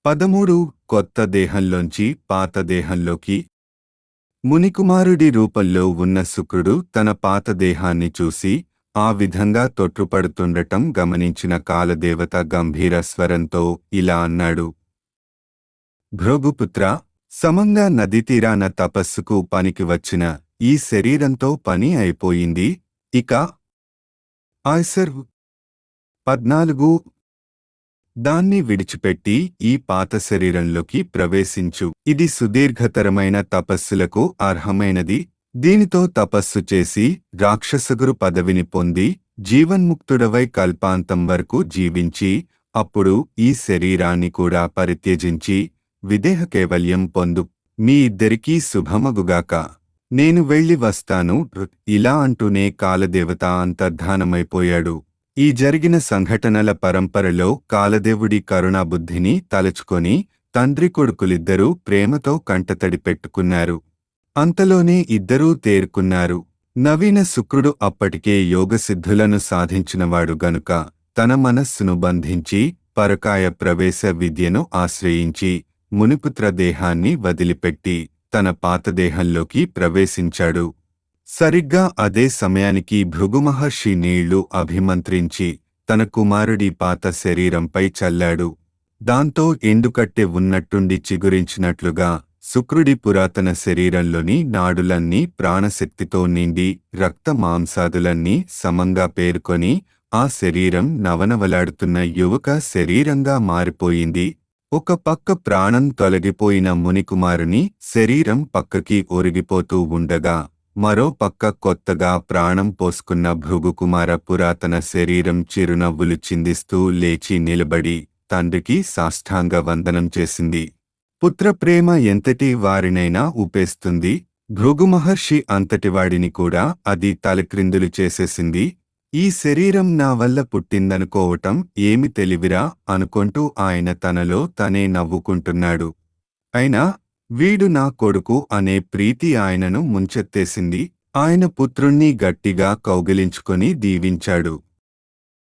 పదమూడు కొత్త దేహంలోంచి పాత దేహంలోకి మునికుమారుడి రూపంలో ఉన్న శుక్రుడు తన పాత దేహాన్ని చూసి ఆ విధంగా తొట్టుపడుతుండటం గమనించిన కాలదేవత గంభీర స్వరంతో ఇలా అన్నాడు భృగుపుత్ర సమంగా నది తీరాన తపస్సుకు పనికి వచ్చిన ఈ శరీరంతో పని అయిపోయింది ఇక ఆయ్సర్ పద్నాలుగు దాన్ని విడిచిపెట్టి ఈ పాత శరీరంలోకి ప్రవేశించు ఇది సుదీర్ఘతరమైన తపస్సులకు అర్హమైనది దీనితో తపస్సు చేసి రాక్షసగురు పదవిని పొంది జీవన్ముక్తుడవై కల్పాంతం వరకు జీవించి అప్పుడు ఈ శరీరాన్ని కూడా పరిత్యజించి విదేహ కైవల్యం పొందు మీ ఇద్దరికీ శుభమగుగాక నేను వెళ్ళి వస్తాను ఇలా అంటూనే కాలదేవత అంతర్ధానమైపోయాడు ఈ జరిగిన సంఘటనల పరంపరలో కాలదేవుడి కరుణాబుద్ధిని తలచుకొని తండ్రి కొడుకులిద్దరూ ప్రేమతో కంటతడి పెట్టుకున్నారు అంతలోనే ఇద్దరూ తేరుకున్నారు నవీన శుక్రుడు అప్పటికే యోగసిద్ధులను సాధించినవాడు గనుక తన మనస్సును బంధించి పరకాయ ప్రవేశ విద్యను ఆశ్రయించి మునిపుత్ర దేహాన్ని వదిలిపెట్టి తన పాత దేహంలోకి ప్రవేశించాడు సరిగ్గా అదే సమయానికి భృగుమహర్షి నీళ్లు అభిమంత్రించి తన కుమారుడి పాత శరీరంపై చల్లాడు దాంతో ఎండుకట్టె ఉన్నట్టుండి చిగురించినట్లుగా శుక్రుడి పురాతన శరీరంలోని నాడులన్నీ ప్రాణశక్తితో నిండి రక్త మాంసాదులన్నీ సమంగా పేర్కొని ఆ శరీరం నవనవలాడుతున్న యువక శరీరంగా మారిపోయింది ఒక పక్క ప్రాణం తొలగిపోయిన మునికుమారుని శరీరం పక్కకి ఒరిగిపోతూ ఉండగా మరో పక్క కొత్తగా ప్రాణం పోసుకున్న భృగుకుమార పురాతన శరీరం చిరునవ్వులు చిందిస్తూ లేచి నిలబడి తండ్రికి సాష్టాంగ వందనం చేసింది పుత్రప్రేమ ఎంతటి వారినైనా ఊపేస్తుంది భృగుమహర్షి అంతటివాడిని కూడా అది తలక్రిందులు చేసేసింది ఈ శరీరం నా వల్ల పుట్టిందనుకోవటం ఏమి తెలివిరా అనుకుంటూ ఆయన తనలో తనే నవ్వుకుంటున్నాడు అయినా వీడు నా కొడుకు అనే ప్రీతి ఆయనను ముంచెత్తేసింది ఆయన పుత్రుణ్ణి గట్టిగా కౌగిలించుకొని దీవించాడు